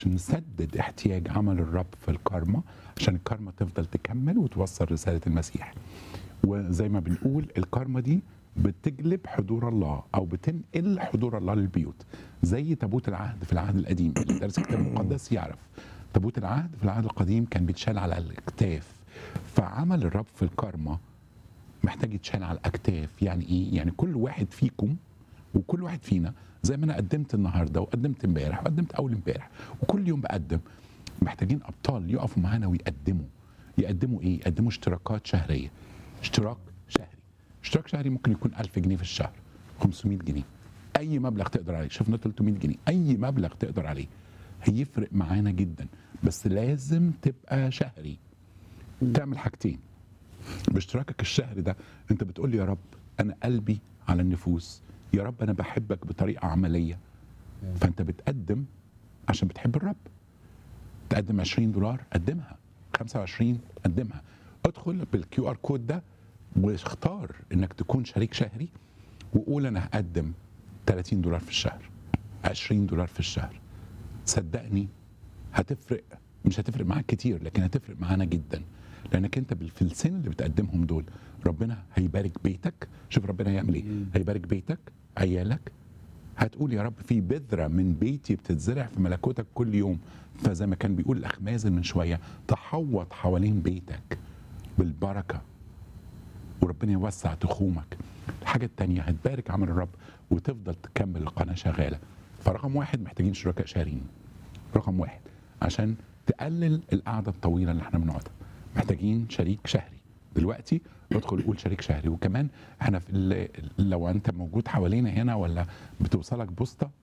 عشان نسدد احتياج عمل الرب في الكارما عشان الكارما تفضل تكمل وتوصل رساله المسيح وزي ما بنقول الكارما دي بتجلب حضور الله او بتنقل حضور الله للبيوت زي تابوت العهد في العهد القديم اللي درس الكتاب المقدس يعرف تابوت العهد في العهد القديم كان بيتشال على الاكتاف فعمل الرب في الكارما محتاج يتشال على الاكتاف يعني ايه يعني كل واحد فيكم وكل واحد فينا زي ما انا قدمت النهارده وقدمت امبارح وقدمت اول امبارح وكل يوم بقدم محتاجين ابطال يقفوا معانا ويقدموا يقدموا ايه يقدموا اشتراكات شهريه اشتراك شهري اشتراك شهري ممكن يكون 1000 جنيه في الشهر 500 جنيه اي مبلغ تقدر عليه شفنا 300 جنيه اي مبلغ تقدر عليه هيفرق معانا جدا بس لازم تبقى شهري تعمل حاجتين باشتراكك الشهري ده انت بتقول لي يا رب انا قلبي على النفوس يا رب انا بحبك بطريقه عمليه فانت بتقدم عشان بتحب الرب تقدم 20 دولار قدمها 25 قدمها ادخل بالكيو ار كود ده واختار انك تكون شريك شهري وقول انا هقدم 30 دولار في الشهر 20 دولار في الشهر صدقني هتفرق مش هتفرق معاك كتير لكن هتفرق معانا جدا لانك انت بالفلسين اللي بتقدمهم دول ربنا هيبارك بيتك شوف ربنا هيعمل ايه هيبارك بيتك عيالك هتقول يا رب في بذره من بيتي بتتزرع في ملكوتك كل يوم فزي ما كان بيقول الاخ مازن من شويه تحوط حوالين بيتك بالبركه وربنا يوسع تخومك الحاجه التانية هتبارك عمل الرب وتفضل تكمل القناه شغاله فرقم واحد محتاجين شركاء شهريين رقم واحد عشان تقلل القعده الطويله اللي احنا بنقعدها محتاجين شريك شهري دلوقتي ادخل قول شريك شهري وكمان احنا في ال- لو انت موجود حوالينا هنا ولا بتوصلك بوسطه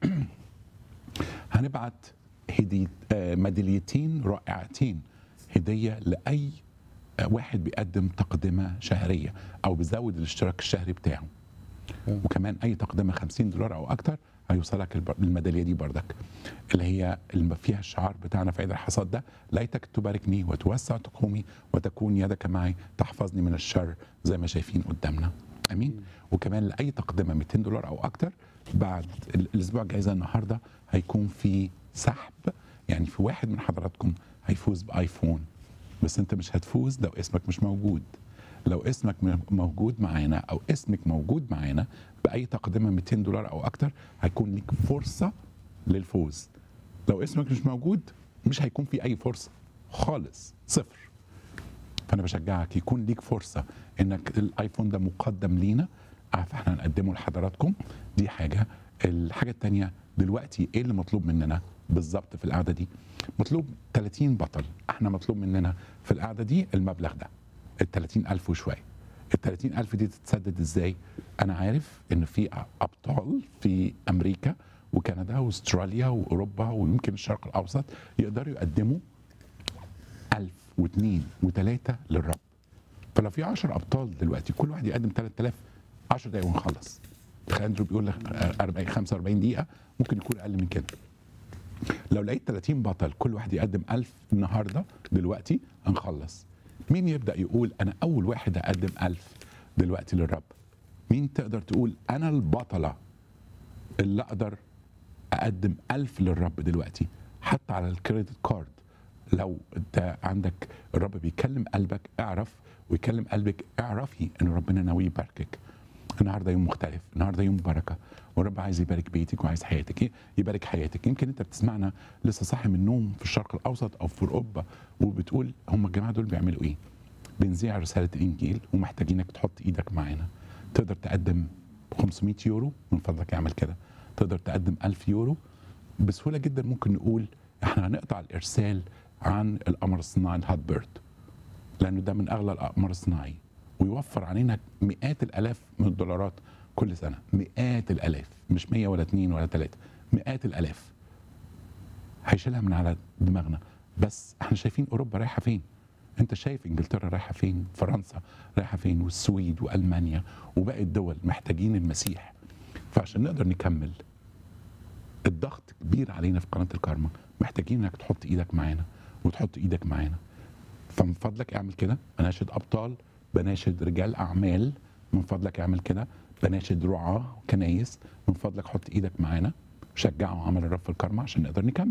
هنبعت هدي آه، ميداليتين رائعتين هديه لاي آه، واحد بيقدم تقدمه شهريه او بيزود الاشتراك الشهري بتاعه وكمان اي تقدمه 50 دولار او اكتر هيوصلك الب- الميداليه دي بردك اللي هي اللي فيها الشعار بتاعنا في عيد الحصاد ده ليتك تباركني وتوسع تقومي وتكون يدك معي تحفظني من الشر زي ما شايفين قدامنا امين وكمان لاي تقدمه 200 دولار او اكتر بعد ال- الاسبوع الجاي زي النهارده هيكون في سحب يعني في واحد من حضراتكم هيفوز بايفون بس انت مش هتفوز لو اسمك مش موجود لو اسمك م- موجود معانا او اسمك موجود معانا باي تقدمه 200 دولار او اكتر هيكون ليك فرصه للفوز لو اسمك مش موجود مش هيكون في اي فرصه خالص صفر فانا بشجعك يكون ليك فرصه انك الايفون ده مقدم لينا فاحنا هنقدمه لحضراتكم دي حاجه الحاجه الثانيه دلوقتي ايه اللي مطلوب مننا بالظبط في القعده دي مطلوب 30 بطل احنا مطلوب مننا في القعده دي المبلغ ده ال 30000 وشويه ال 30000 دي تتسدد ازاي انا عارف ان في ابطال في امريكا وكندا واستراليا واوروبا ويمكن الشرق الاوسط يقدروا يقدموا ألف واثنين وثلاثة للرب فلو في 10 أبطال دلوقتي كل واحد يقدم 3000 10 دقايق ونخلص تخيل اندرو بيقول لك 40 45 دقيقة ممكن يكون أقل من كده لو لقيت 30 بطل كل واحد يقدم 1000 النهارده دلوقتي هنخلص مين يبدأ يقول أنا أول واحد هقدم 1000 دلوقتي للرب مين تقدر تقول أنا البطلة اللي أقدر اقدم ألف للرب دلوقتي حتى على الكريدت كارد لو انت عندك الرب بيكلم قلبك اعرف ويكلم قلبك اعرفي ان ربنا ناوي يباركك النهارده يوم مختلف النهارده يوم بركه والرب عايز يبارك بيتك وعايز حياتك يبارك حياتك يمكن انت بتسمعنا لسه صاحي من النوم في الشرق الاوسط او في اوروبا وبتقول هم الجماعه دول بيعملوا ايه بنذيع رساله الانجيل ومحتاجينك تحط ايدك معانا تقدر تقدم 500 يورو من فضلك اعمل كده تقدر تقدم 1000 يورو بسهوله جدا ممكن نقول احنا هنقطع الارسال عن القمر الصناعي الهات بيرد لانه ده من اغلى الاقمار الصناعي ويوفر علينا مئات الالاف من الدولارات كل سنه مئات الالاف مش 100 ولا 2 ولا 3 مئات الالاف هيشيلها من على دماغنا بس احنا شايفين اوروبا رايحه فين انت شايف انجلترا رايحه فين فرنسا رايحه فين والسويد والمانيا وباقي الدول محتاجين المسيح فعشان نقدر نكمل الضغط كبير علينا في قناه الكارما محتاجين انك تحط ايدك معانا وتحط ايدك معانا فمن فضلك اعمل كده بناشد ابطال بناشد رجال اعمال من فضلك اعمل كده بناشد رعاه كنايس من فضلك حط ايدك معانا شجعوا عمل الرب في الكارما عشان نقدر نكمل